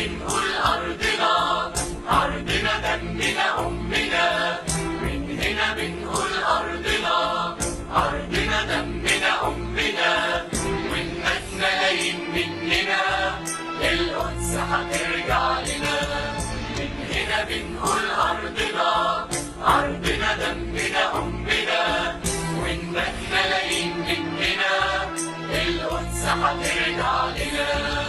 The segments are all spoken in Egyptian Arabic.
بنقول أرضنا أرضنا دمنا أمنا من هنا بنقول أرضنا أرضنا دمنا أمنا والناس ملايين مننا القدس هترجع لنا من هنا بنقول أرضنا أرضنا دمنا أمنا والناس ملايين مننا القدس هترجع لنا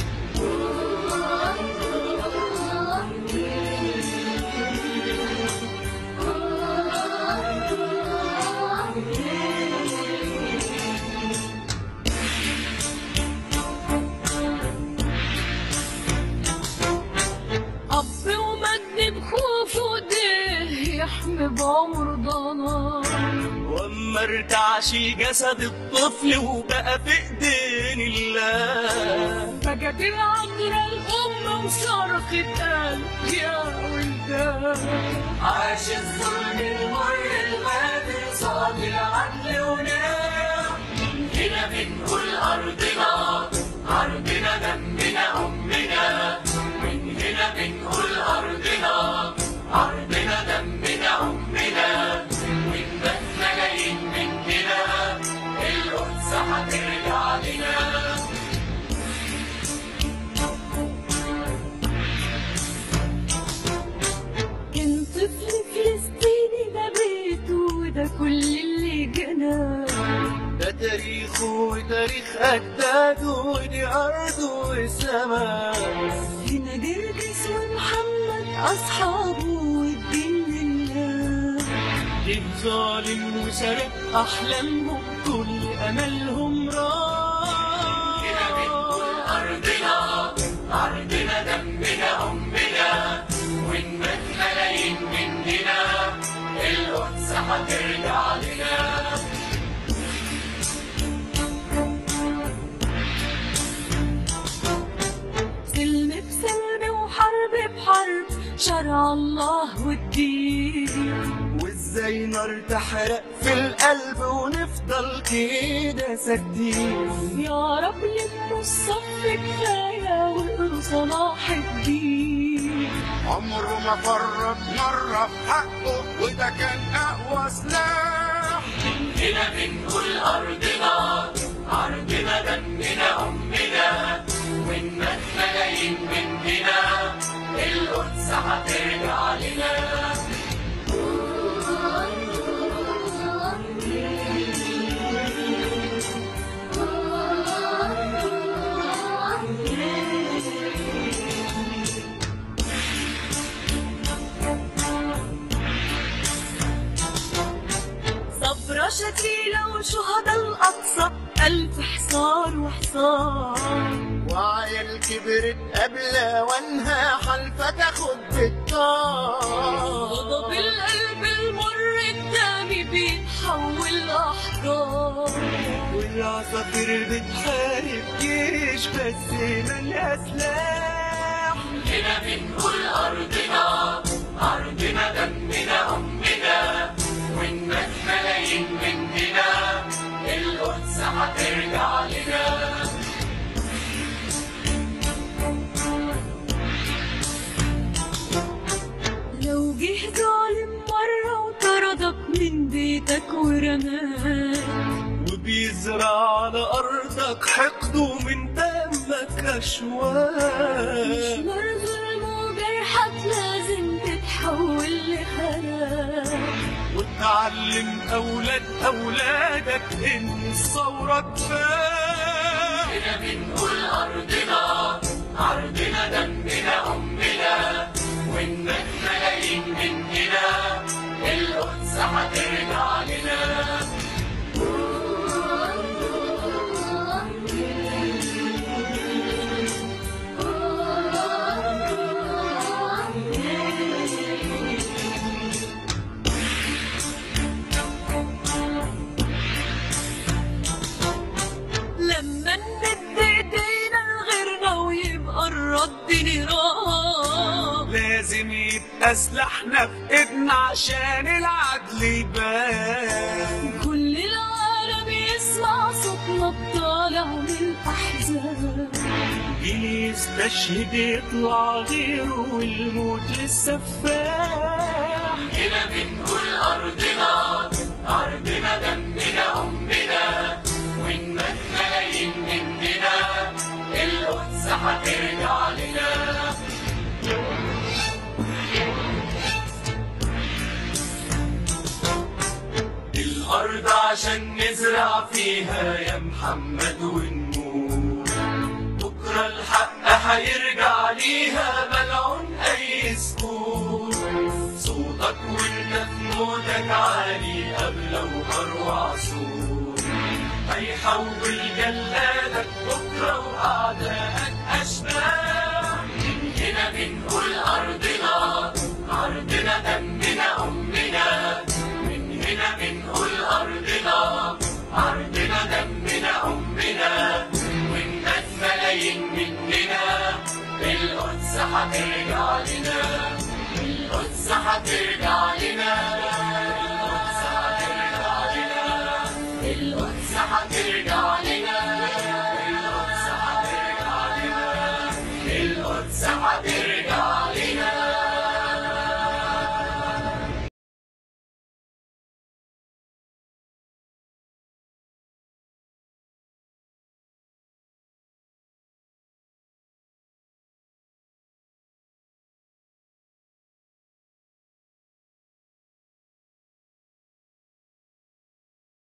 أب ومجد بخوفه ده يحمي بعمر ضنا واما ارتعش جسد الطفل وبقى في ايدين الله فجت العذراء الأم وصرخت قال يا ولدان عاش الظلم المر الغادر صاد العدل ونام هنا بنقول أرضنا أرضنا دمنا أمنا من هنا بنقول أرضنا أرضنا دمنا أمنا والناس ملايين مننا القدس هترجع لنا كان طفل فلسطيني ده بيته وده كل اللي جناه ده تاريخه وتاريخ أجداده ودي أرضه والسماء هنا جرجس ومحمد أصحابه والدين لله دين ظالم وسرق أحلامهم كل أملهم راح هنا بنقول أرضنا أرضنا دمنا أمنا والناس ملايين مننا القدس هترجع لنا سلم بسلم وحرب بحرب شرع الله والدين وازاي نار تحرق في القلب ونفضل كده ساكتين يا رب لموا الصف كفاية واقروا صلاح الدين عمره ما فرط مرة في حقه وده كان أقوى سلاح هنا بنقول أرضنا أرضنا دمنا أمنا والناس ملايين مننا القدس هترجع لنا صبرة شتيلة وشهداء الأقصى ألف حصار وحصار وعيل كبرت قبل وانها حلفة تاخد بالطار غضب القلب المر الدامي بيتحول أحجار والعصافير بتحارب جيش بس ملها سلاح هنا بنقول أرضنا أرضنا دمنا أمنا والناس ملايين مننا القدس هترجع لنا لو جه ظالم مرة وطردك من بيتك ورماك وبيزرع على أرضك حقده من دمك أشواك نار ظلم وجرحك لازم تتحول لحراك وتعلم أولاد أولادك إن الثورة كفاية هنا بنقول أرضنا أرضنا دمنا أمنا والناس ملايين مننا القدس هترجع لنا لما نمد ايدينا لغيرنا ويبقى الرد نيران لازم يبقى سلاحنا في ايدنا عشان العدل يبان كل العالم يسمع صوتنا الطالع من الأحزان جيل يستشهد يطلع غيره والموت للسفاح هنا بنقول أرضنا أرضنا دمنا أمنا ونمت ملايين مننا القدس هترجع لنا الأرض عشان نزرع فيها يا محمد ونموت بكرة الحق هيرجع ليها ملعون أي سكوت صوتك وانت في موتك عالي قبل وأروع صوت هيحول جلادك بكرة وأعدائك أشباح من هنا بنقول أرضنا أرضنا دمنا أمنا من هنا بنقول أرضنا أرضنا دمنا أمنا والناس ملايين مننا القدس هترجع لنا القدس هترجع لنا